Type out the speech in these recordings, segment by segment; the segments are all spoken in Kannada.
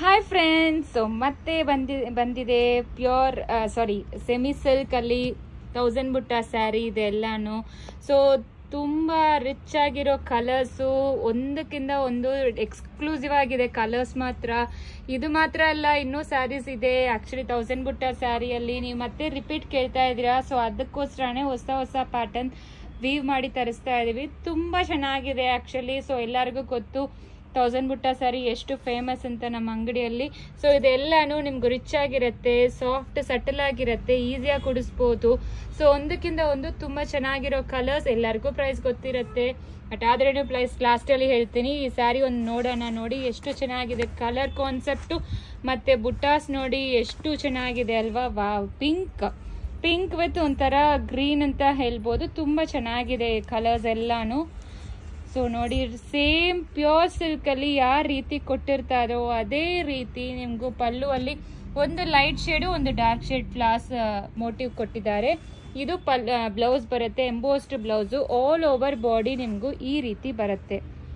ಹಾಯ್ ಫ್ರೆಂಡ್ಸ್ ಸೊ ಮತ್ತೆ ಬಂದಿ ಬಂದಿದೆ ಪ್ಯೂರ್ ಸಾರಿ ಸೆಮಿ ಸಿಲ್ಕಲ್ಲಿ ತೌಸಂಡ್ ಬುಟ್ಟ ಸ್ಯಾರಿ ಇದೆಲ್ಲಾನು ಸೊ ತುಂಬ ರಿಚ್ ಆಗಿರೋ ಕಲರ್ಸು ಒಂದಕ್ಕಿಂತ ಒಂದು ಎಕ್ಸ್ಕ್ಲೂಸಿವ್ ಆಗಿದೆ ಕಲರ್ಸ್ ಮಾತ್ರ ಇದು ಮಾತ್ರ ಅಲ್ಲ ಇನ್ನೂ ಸ್ಯಾರೀಸ್ ಇದೆ ಆಕ್ಚುಲಿ ತೌಸಂಡ್ ಬುಟ್ಟ ಸ್ಯಾರಿಯಲ್ಲಿ ನೀವು ಮತ್ತೆ ರಿಪೀಟ್ ಕೇಳ್ತಾ ಇದ್ದೀರಾ ಸೊ ಅದಕ್ಕೋಸ್ಕರನೇ ಹೊಸ ಹೊಸ ಪ್ಯಾಟರ್ನ್ ವೀವ್ ಮಾಡಿ ತರಿಸ್ತಾ ಇದೀವಿ ತುಂಬ ಚೆನ್ನಾಗಿದೆ ಆ್ಯಕ್ಚುಲಿ ಸೊ ಎಲ್ಲರಿಗೂ ಗೊತ್ತು ತೌಸಂಡ್ ಬುಟ್ಟ ಸ್ಯಾರಿ ಎಷ್ಟು ಫೇಮಸ್ ಅಂತ ನಮ್ಮ ಅಂಗಡಿಯಲ್ಲಿ ಸೊ ಇದೆಲ್ಲಾನು ನಿಮ್ಗೆ ರಿಚ್ ಆಗಿರುತ್ತೆ ಸಾಫ್ಟ್ ಸಟಲ್ ಆಗಿರುತ್ತೆ ಈಸಿಯಾಗಿ ಕುಡಿಸ್ಬೋದು ಸೊ ಒಂದಕ್ಕಿಂತ ಒಂದು ತುಂಬ ಚೆನ್ನಾಗಿರೋ ಕಲರ್ಸ್ ಎಲ್ಲರಿಗೂ ಪ್ರೈಸ್ ಗೊತ್ತಿರುತ್ತೆ ಬಟ್ ಆದ್ರೇನು ಪ್ರೈಸ್ ಲಾಸ್ಟಲ್ಲಿ ಹೇಳ್ತೀನಿ ಈ ಸ್ಯಾರಿ ಒಂದು ನೋಡೋಣ ನೋಡಿ ಎಷ್ಟು ಚೆನ್ನಾಗಿದೆ ಕಲರ್ ಕಾನ್ಸೆಪ್ಟು ಮತ್ತು ಬುಟ್ಟಾಸ್ ನೋಡಿ ಎಷ್ಟು ಚೆನ್ನಾಗಿದೆ ಅಲ್ವಾ ವಾವ್ ಪಿಂಕ್ ಪಿಂಕ್ ವಿತ್ ಒಂಥರ ಗ್ರೀನ್ ಅಂತ ಹೇಳ್ಬೋದು ತುಂಬ ಚೆನ್ನಾಗಿದೆ ಕಲರ್ಸ್ ಎಲ್ಲಾನು ಸೊ ನೋಡಿ ಸೇಮ್ ಪ್ಯೂರ್ ಸಿಲ್ಕಲ್ಲಿ ಯಾವ ರೀತಿ ಕೊಟ್ಟಿರ್ತಾರೋ ಅದೇ ರೀತಿ ನಿಮಗೂ ಪಲ್ಲು ಅಲ್ಲಿ ಒಂದು ಲೈಟ್ ಶೇಡು ಒಂದು ಡಾರ್ಕ್ ಶೇಡ್ ಫ್ಲಾಸ್ ಮೋಟಿವ್ ಕೊಟ್ಟಿದ್ದಾರೆ ಇದು ಪಲ್ ಬ್ಲೌಸ್ ಬರುತ್ತೆ embossed blouse all over body ನಿಮಗೂ ಈ ರೀತಿ ಬರುತ್ತೆ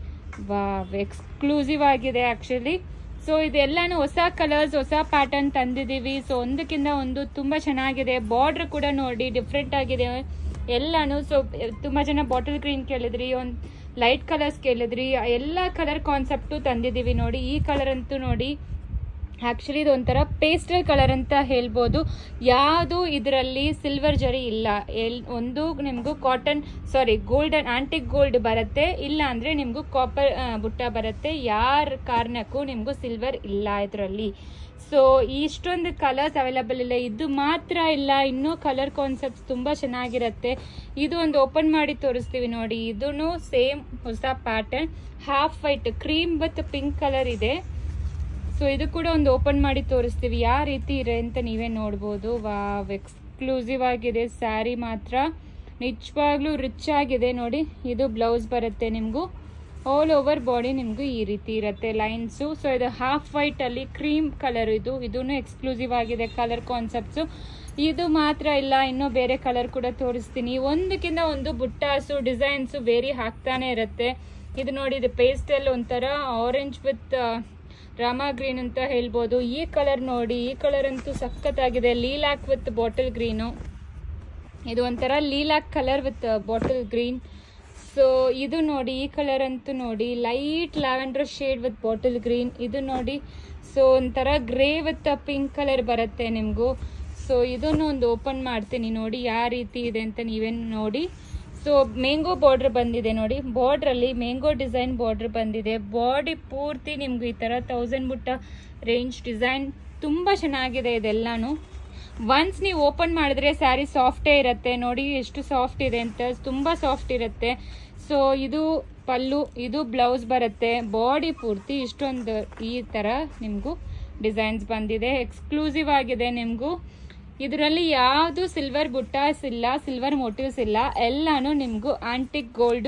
ವಾವ್ ಎಕ್ಸ್ಕ್ಲೂಸಿವ್ ಆಗಿದೆ ಆ್ಯಕ್ಚುಲಿ ಸೊ ಇದೆಲ್ಲಾನು ಹೊಸ ಕಲರ್ಸ್ ಹೊಸ ಪ್ಯಾಟರ್ನ್ ತಂದಿದ್ದೀವಿ ಸೊ ಒಂದಕ್ಕಿಂತ ಒಂದು ತುಂಬ ಚೆನ್ನಾಗಿದೆ ಬಾರ್ಡ್ರ್ ಕೂಡ ನೋಡಿ ಡಿಫ್ರೆಂಟ್ ಆಗಿದೆ ಎಲ್ಲಾನು ಸೊ ತುಂಬ ಜನ ಬಾಟಲ್ ಗ್ರೀನ್ ಕೇಳಿದ್ರಿ ಒಂದು ಲೈಟ್ ಕಲರ್ಸ್ ಕೇಳಿದ್ರಿ ಎಲ್ಲ ಕಲರ್ ಕಾನ್ಸೆಪ್ಟು ತಂದಿದ್ದೀವಿ ನೋಡಿ ಈ ಕಲರ್ ಅಂತೂ ನೋಡಿ ಆ್ಯಕ್ಚುಲಿ ಇದು ಒಂಥರ ಪೇಸ್ಟಲ್ ಕಲರ್ ಅಂತ ಹೇಳ್ಬೋದು ಯಾವುದು ಇದರಲ್ಲಿ ಸಿಲ್ವರ್ ಜರಿ ಇಲ್ಲ ಎಲ್ ಒಂದು ನಿಮಗೂ cotton sari golden antique gold ಬರುತ್ತೆ ಇಲ್ಲ ಅಂದರೆ ನಿಮಗೂ ಕಾಪರ್ ಬುಟ್ಟ ಬರುತ್ತೆ ಯಾರ ಕಾರಣಕ್ಕೂ ನಿಮಗೂ ಸಿಲ್ವರ್ ಇಲ್ಲ ಇದರಲ್ಲಿ ಸೊ ಇಷ್ಟೊಂದು ಕಲರ್ಸ್ ಅವೈಲಬಲ್ ಇಲ್ಲ ಇದು ಮಾತ್ರ ಇಲ್ಲ ಇನ್ನೂ ಕಲರ್ ಕಾನ್ಸೆಪ್ಟ್ಸ್ ತುಂಬ ಚೆನ್ನಾಗಿರುತ್ತೆ ಇದು ಒಂದು ಓಪನ್ ಮಾಡಿ ತೋರಿಸ್ತೀವಿ ನೋಡಿ ಇದೂ ಸೇಮ್ ಹೊಸ pattern half white cream with pink colour ಇದೆ ಸೊ ಇದು ಕೂಡ ಒಂದು ಓಪನ್ ಮಾಡಿ ತೋರಿಸ್ತೀವಿ ಯಾವ ರೀತಿ ಇದೆ ಅಂತ ನೀವೇ ನೋಡ್ಬೋದು ವಾವ್ ಎಕ್ಸ್ಕ್ಲೂಸಿವ್ ಆಗಿದೆ ಸ್ಯಾರಿ ಮಾತ್ರ ನಿಜವಾಗ್ಲೂ ರಿಚ್ ಆಗಿದೆ ನೋಡಿ ಇದು ಬ್ಲೌಸ್ ಬರುತ್ತೆ ನಿಮಗೂ ಆಲ್ ಓವರ್ ಬಾಡಿ ನಿಮಗೂ ಈ ರೀತಿ ಇರುತ್ತೆ ಲೈನ್ಸು ಸೊ ಇದು ಹಾಫ್ ವೈಟ್ ಅಲ್ಲಿ ಕ್ರೀಮ್ ಕಲರ್ ಇದು ಇದೂ ಎಕ್ಸ್ಕ್ಲೂಸಿವ್ ಆಗಿದೆ ಕಲರ್ ಕಾನ್ಸೆಪ್ಟ್ಸು ಇದು ಮಾತ್ರ ಇಲ್ಲ ಇನ್ನೂ ಬೇರೆ ಕಲರ್ ಕೂಡ ತೋರಿಸ್ತೀನಿ ಒಂದಕ್ಕಿಂತ ಒಂದು ಬುಟ್ಟಾಸು ಡಿಸೈನ್ಸು ವೇರಿ ಹಾಕ್ತಾನೆ ಇರುತ್ತೆ ಇದು ನೋಡಿ ಇದು ಪೇಸ್ಟಲ್ ಒಂಥರ ಆರೆಂಜ್ ವಿತ್ ರಾಮಾ ಗ್ರೀನ್ ಅಂತ ಹೇಳ್ಬೋದು ಈ ಕಲರ್ ನೋಡಿ ಈ ಕಲರ್ ಅಂತೂ ಸಖತ್ತಾಗಿದೆ ಲೀಲಾಕ್ ವಿತ್ ಬಾಟಲ್ ಗ್ರೀನು ಇದು ಒಂಥರ lilac colour with bottle green so ಇದು ನೋಡಿ ಈ ಕಲರ್ ಅಂತೂ ನೋಡಿ light lavender shade with bottle green ಇದು ನೋಡಿ ಸೊ ಒಂಥರ ಗ್ರೇ ವಿತ್ ಪಿಂಕ್ ಕಲರ್ ಬರುತ್ತೆ ನಿಮಗೂ ಸೊ ಇದನ್ನು ಒಂದು ಓಪನ್ ಮಾಡ್ತೀನಿ ನೋಡಿ ಯಾವ ರೀತಿ ಇದೆ ಅಂತ ನೀವೇನು ನೋಡಿ ಸೊ ಮ್ಯಾಂಗೋ ಬಾರ್ಡ್ರ್ ಬಂದಿದೆ ನೋಡಿ ಬಾರ್ಡ್ರಲ್ಲಿ ಮ್ಯಾಂಗೋ ಡಿಸೈನ್ ಬಾರ್ಡ್ರ್ ಬಂದಿದೆ ಬಾಡಿ ಪೂರ್ತಿ ನಿಮ್ಗೆ ಈ ಥರ ತೌಸಂಡ್ ಬುಟ್ಟ ರೇಂಜ್ ಡಿಸೈನ್ ತುಂಬ ಚೆನ್ನಾಗಿದೆ ಇದೆಲ್ಲಾನು ಒನ್ಸ್ ನೀವು ಓಪನ್ ಮಾಡಿದ್ರೆ ಸ್ಯಾರಿ ಸಾಫ್ಟೇ ಇರುತ್ತೆ ನೋಡಿ ಎಷ್ಟು ಸಾಫ್ಟ್ ಇದೆ ಅಂತ ತುಂಬ ಸಾಫ್ಟ್ ಇರುತ್ತೆ ಸೊ ಇದು ಪಲ್ಲು ಇದು ಬ್ಲೌಸ್ ಬರುತ್ತೆ ಬಾಡಿ ಪೂರ್ತಿ ಇಷ್ಟೊಂದು ಈ ಥರ ನಿಮಗೂ ಡಿಸೈನ್ಸ್ ಬಂದಿದೆ ಎಕ್ಸ್ಕ್ಲೂಸಿವ್ ಆಗಿದೆ ನಿಮಗೂ ಇದರಲ್ಲಿ ಯಾವುದು ಸಿಲ್ವರ್ ಬುಟ್ಟಾಸ್ ಇಲ್ಲ ಸಿಲ್ವರ್ ಮೋಟಿವ್ಸ್ ಇಲ್ಲ ಎಲ್ಲಾನು ನಿಮಗೂ ಆಂಟಿಕ್ ಗೋಲ್ಡು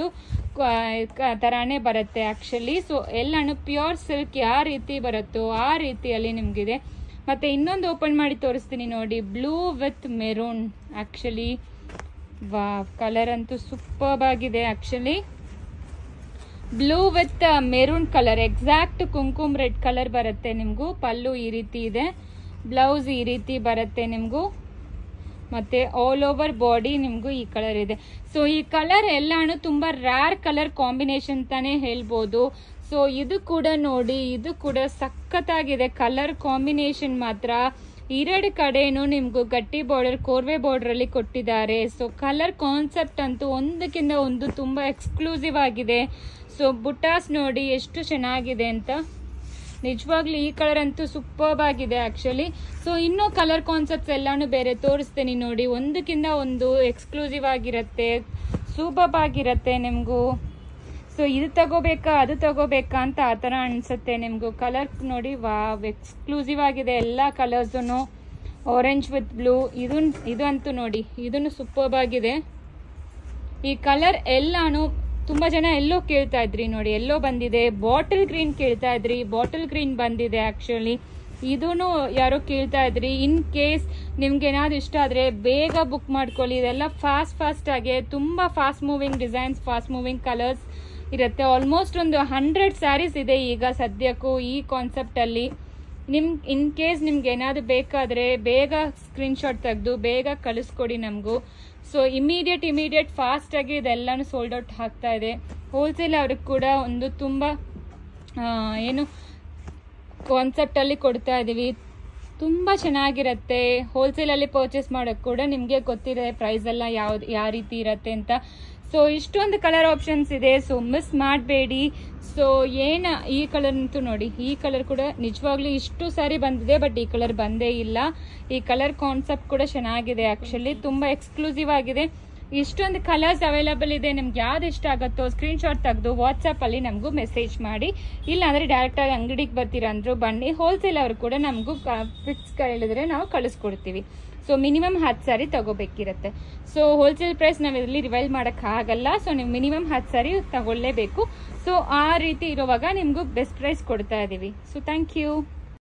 ಥರಾನೇ ಬರುತ್ತೆ ಆ್ಯಕ್ಚುಲಿ ಸೊ ಎಲ್ಲಾನು ಪ್ಯೂರ್ ಸಿಲ್ಕ್ ಯಾವ ರೀತಿ ಬರುತ್ತೋ ಆ ರೀತಿಯಲ್ಲಿ ನಿಮಗಿದೆ ಮತ್ತು ಇನ್ನೊಂದು ಓಪನ್ ಮಾಡಿ ತೋರಿಸ್ತೀನಿ ನೋಡಿ ಬ್ಲೂ ವಿತ್ ಮೆರೂನ್ ಆ್ಯಕ್ಚುಲಿ ವಾ ಕಲರ್ ಅಂತೂ ಸೂಪರ್ಬ್ ಆಗಿದೆ actually blue with maroon colour exact kumkum red colour ಬರುತ್ತೆ ನಿಮಗೂ ಪಲ್ಲು ಈ ರೀತಿ ಇದೆ ಬ್ಲೌಸ್ ಈ ರೀತಿ ಬರುತ್ತೆ ನಿಮಗೂ ಮತ್ತು ಆಲ್ ಓವರ್ ಬಾಡಿ ನಿಮಗೂ ಈ ಕಲರ್ ಇದೆ ಸೊ ಈ ಕಲರ್ ಎಲ್ಲಾನು ತುಂಬ ರ್ಯಾರ್ ಕಲರ್ ಕಾಂಬಿನೇಷನ್ ತಾನೇ ಹೇಳ್ಬೋದು ಸೊ ಇದು ಕೂಡ ನೋಡಿ ಇದು ಕೂಡ ಸಖತ್ತಾಗಿದೆ ಕಲರ್ ಕಾಂಬಿನೇಷನ್ ಮಾತ್ರ ಎರಡು ಕಡೆನೂ ನಿಮಗೂ ಗಟ್ಟಿ ಬಾರ್ಡರ್ ಕೋರ್ವೆ ಬಾರ್ಡ್ರಲ್ಲಿ ಕೊಟ್ಟಿದ್ದಾರೆ ಸೊ ಕಲರ್ ಕಾನ್ಸೆಪ್ಟ್ ಅಂತೂ ಒಂದಕ್ಕಿಂತ ಒಂದು ತುಂಬ ಎಕ್ಸ್ಕ್ಲೂಸಿವ್ ಆಗಿದೆ ಸೊ ಬುಟ್ಟಾಸ್ ನೋಡಿ ಎಷ್ಟು ಚೆನ್ನಾಗಿದೆ ಅಂತ ನಿಜವಾಗ್ಲೂ ಈ ಕಲರ್ ಅಂತೂ ಸೂಪರ್ಬ್ ಆಗಿದೆ ಆ್ಯಕ್ಚುಲಿ ಸೊ ಇನ್ನೂ ಕಲರ್ ಕಾನ್ಸೆಪ್ಟ್ಸ್ ಎಲ್ಲಾನು ಬೇರೆ ತೋರಿಸ್ತೀನಿ ನೋಡಿ ಒಂದಕ್ಕಿಂತ ಒಂದು ಎಕ್ಸ್ಕ್ಲೂಸಿವ್ ಆಗಿರುತ್ತೆ ಸೂಪರ್ಬ್ ಆಗಿರುತ್ತೆ ನಿಮಗೂ ಸೊ ಇದು ತಗೋಬೇಕಾ ಅದು ತಗೋಬೇಕಾ ಅಂತ ಆ ಥರ ಅನಿಸುತ್ತೆ ನಿಮಗೂ ಕಲರ್ ನೋಡಿ ವಾವ್ ಎಕ್ಸ್ಕ್ಲೂಸಿವ್ ಆಗಿದೆ ಎಲ್ಲ ಕಲರ್ಸೂ ಆರೆಂಜ್ ವಿತ್ ಬ್ಲೂ ಇದು ಇದು ಅಂತೂ ನೋಡಿ ಇದನ್ನು ಸೂಪರ್ಬ್ ಆಗಿದೆ ಈ ಕಲರ್ ಎಲ್ಲಾನು ತುಂಬ ಜನ ಎಲ್ಲೋ ಕೇಳ್ತಾ ಇದ್ರಿ ನೋಡಿ ಎಲ್ಲೋ ಬಂದಿದೆ ಬಾಟಲ್ ಗ್ರೀನ್ ಕೇಳ್ತಾ ಇದ್ರಿ ಬಾಟಲ್ ಗ್ರೀನ್ ಬಂದಿದೆ ಆ್ಯಕ್ಚುಲಿ ಇದೂ ಯಾರೋ ಕೇಳ್ತಾ ಇದ್ರಿ ಇನ್ ಕೇಸ್ ನಿಮ್ಗೆ ಏನಾದ್ರು ಇಷ್ಟ ಆದರೆ ಬೇಗ ಬುಕ್ ಮಾಡ್ಕೊಳ್ಳಿ ಇದೆಲ್ಲ ಫಾಸ್ಟ್ ಫಾಸ್ಟ್ ಆಗಿ ತುಂಬ fast moving designs fast moving colours ಇರುತ್ತೆ ಆಲ್ಮೋಸ್ಟ್ ಒಂದು ಹಂಡ್ರೆಡ್ ಸ್ಯಾರೀಸ್ ಇದೆ ಈಗ ಸದ್ಯಕ್ಕೂ ಈ ಕಾನ್ಸೆಪ್ಟಲ್ಲಿ ನಿಮ್ ಇನ್ ಕೇಸ್ ನಿಮ್ಗೆ ಏನಾದ್ರು ಬೇಕಾದ್ರೆ ಬೇಗ ಸ್ಕ್ರೀನ್ಶಾಟ್ ತೆಗೆದು ಬೇಗ ಕಳಿಸ್ಕೊಡಿ ನಮಗೂ ಸೊ ಇಮಿಡಿಯೇಟ್ ಇಮಿಡಿಯೇಟ್ ಫಾಸ್ಟ್ ಆಗಿ ಇದೆಲ್ಲಾನು ಸೋಲ್ಡ್ ಔಟ್ ಆಗ್ತಾ ಇದೆ ಹೋಲ್ಸೇಲ್ ಅವ್ರಿಗೆ ಕೂಡ ಒಂದು ತುಂಬಾ ಆ, ಏನು ಕಾನ್ಸೆಪ್ಟ್ ಅಲ್ಲಿ ಕೊಡ್ತಾ ಇದೀವಿ ತುಂಬಾ ಚೆನ್ನಾಗಿರತ್ತೆ ಹೋಲ್ಸೇಲ್ ಅಲ್ಲಿ ಪರ್ಚೇಸ್ ಮಾಡೋಕೆ ಕೂಡ ನಿಮಗೆ ಗೊತ್ತಿದೆ ಪ್ರೈಸ್ ಎಲ್ಲ ಯಾವ್ದು ಯಾವ ರೀತಿ ಇರತ್ತೆ ಅಂತ ಸೊ ಇಷ್ಟೊಂದು ಕಲರ್ ಆಪ್ಷನ್ಸ್ ಇದೆ ಸೊ ಮಿಸ್ ಮಾಡಬೇಡಿ ಸೊ ಏನ ಈ ಕಲರ್ ಅಂತೂ ನೋಡಿ ಈ ಕಲರ್ ಕೂಡ ನಿಜವಾಗ್ಲೂ ಇಷ್ಟು ಸಾರಿ ಬಂದಿದೆ ಬಟ್ ಈ ಕಲರ್ ಬಂದೇ ಇಲ್ಲ ಈ ಕಲರ್ ಕಾನ್ಸೆಪ್ಟ್ ಕೂಡ ಚೆನ್ನಾಗಿದೆ ಆಕ್ಚುಲಿ ತುಂಬಾ ಎಕ್ಸ್ಕ್ಲೂಸಿವ್ ಆಗಿದೆ ಇಷ್ಟೊಂದು ಕಲರ್ಸ್ ಅವೈಲಬಲ್ ಇದೆ ನಿಮ್ಗೆ ಯಾವ್ದು ಇಷ್ಟ ಆಗುತ್ತೋ ಸ್ಕ್ರೀನ್ ಶಾಟ್ ತೆಗೆದು ವಾಟ್ಸಪ್ ಅಲ್ಲಿ ನಮಗೂ ಮೆಸೇಜ್ ಮಾಡಿ ಇಲ್ಲ ಅಂದ್ರೆ ಡೈರೆಕ್ಟ್ ಆಗಿ ಅಂಗಡಿಗೆ ಬರ್ತೀರಾ ಅಂದ್ರು ಬನ್ನಿ ಹೋಲ್ಸೇಲ್ ಅವರು ಕೂಡ ನಮಗೂ ಫಿಕ್ಸ್ ಹೇಳಿದ್ರೆ ನಾವು ಕಳಿಸ್ಕೊಡ್ತೀವಿ ಸೊ ಮಿನಿಮಮ್ ಹತ್ತು ಸಾರಿ ತಗೋಬೇಕಿರತ್ತೆ ಸೊ ಹೋಲ್ಸೇಲ್ ಪ್ರೈಸ್ ನಾವು ಇದರಲ್ಲಿ ರಿವೈಲ್ ಮಾಡಕ್ ಆಗಲ್ಲ ಸೊ ನೀವು ಮಿನಿಮಮ್ ಹತ್ತು ಸಾರಿ ತಗೊಳ್ಳೇಬೇಕು ಸೊ ಆ ರೀತಿ ಇರುವಾಗ ನಿಮ್ಗೂ ಬೆಸ್ಟ್ ಪ್ರೈಸ್ ಕೊಡ್ತಾ ಇದೀವಿ ಸೊ ಥ್ಯಾಂಕ್ ಯು